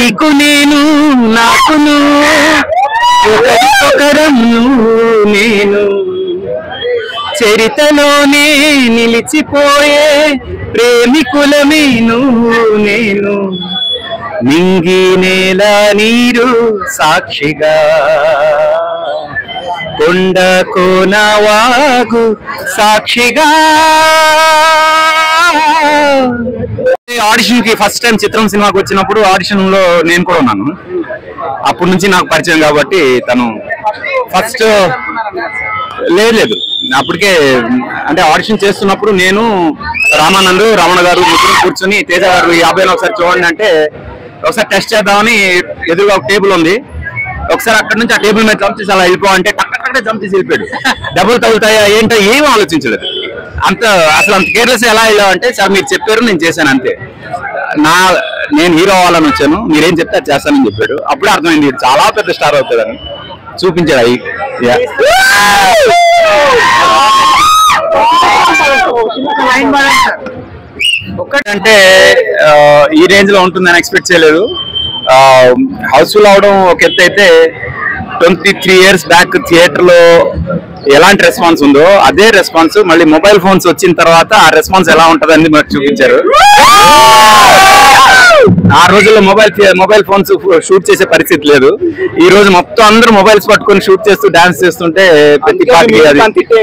నీకు నేను నాకు నువ్వు ఒకరికొకరం నువ్వు నేను చరితలోనే నిలిచిపోయే ప్రేమికులమే నువ్వు నేను నింగి నేల నీరు సాక్షిగా కొండ కోన వాగు సాక్షిగా ఆడిషన్ కి ఫస్ట్ టైం చిత్రం సినిమాకి వచ్చినప్పుడు ఆడిషన్ లో నేను కూడా ఉన్నాను అప్పటి నుంచి నాకు పరిచయం కాబట్టి తను ఫస్ట్ లేదు లేదు అప్పటికే అంటే ఆడిషన్ చేస్తున్నప్పుడు నేను రామానంద్ రమణ గారు ముగ్గురు కూర్చొని తేజ గారు ఈ అబ్బాయిని ఒకసారి చూడండి అంటే ఒకసారి టెస్ట్ చేద్దామని ఎదురుగా ఒక టేబుల్ ఉంది ఒకసారి అక్కడ నుంచి ఆ టేబుల్ మీద జంప్ చేసి అలా వెళ్ళిపో అంటే టక్ టక్ టక్ జంప్ చేసి వెళ్ళిపోయాడు డబ్బులు తగులుతాయా ఏంటో ఏం ఆలోచించలేదు అంత అసలు అంత కేర్లెస్ ఎలా వెళ్ళావు అంటే సార్ మీరు చెప్పారు నేను చేశాను అంతే నా నేను హీరో అవ్వాలని వచ్చాను మీరేం చెప్తే అది చేస్తానని చెప్పాడు అప్పుడే అర్థమైంది వీడు చాలా పెద్ద స్టార్ అవుతుందని చూపించాడు అవి Yeah. ఒక్కటంటే ఆ, ఈ రేంజ్ లో ఉంటుందని ఎక్స్పెక్ట్ చేయలేదు హౌస్ఫుల్ అవడం ఒక ఎత్తు అయితే twenty three years back theatre లో ఎలాంటి రెస్పాన్స్ ఉందో అదే రెస్పాన్స్ మళ్ళీ మొబైల్ ఫోన్స్ వచ్చిన తర్వాత ఆ రెస్పాన్స్ ఎలా ఉంటదని మనకు చూపించారు ఆ రోజుల్లో మొబైల్ మొబైల్ ఫోన్స్ షూట్ చేసే పరిస్థితి లేదు ఈ రోజు మొత్తం అందరూ మొబైల్స్ పట్టుకొని షూట్ చేస్తూ డాన్స్ చేస్తుంటే ప్రతి పార్టీ అది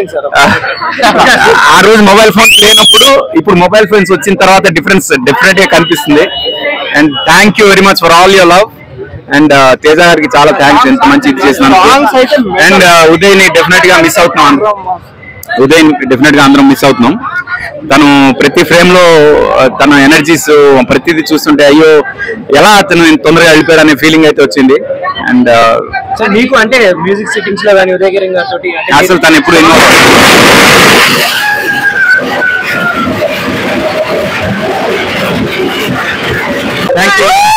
ఆ రోజు మొబైల్ ఫోన్స్ లేనప్పుడు ఇప్పుడు మొబైల్ ఫోన్స్ వచ్చిన తర్వాత డిఫరెన్స్ డెఫినెట్ గా కనిపిస్తుంది and thank you very much for all your love and Teja గారికి చాలా థ్యాంక్స్ ఎంత మంచి ఇది చేసినందుకు అండ్ ఉదయ్ ని డెఫినెట్ గా మిస్ అవుతున్నాం ఉదయ్ డెఫినెట్ గా అందరం మిస్ అవుతున్నాం తను ప్రతి ఫ్రేమ్ లో ఆ, తన ఎనర్జీస్ ప్రతిదీ చూస్తుంటే అయ్యో ఎలా అతను ఇంత తొందరగా వెళ్ళిపోయాడు అనే ఫీలింగ్ అయితే వచ్చింది అండ్ సార్ మీకు అంటే మ్యూజిక్ సెట్టింగ్స్ లో కానీ ఉదయగిరి గారితో అసలు తను ఎప్పుడు ఎన్నో థ్యాంక్ యూ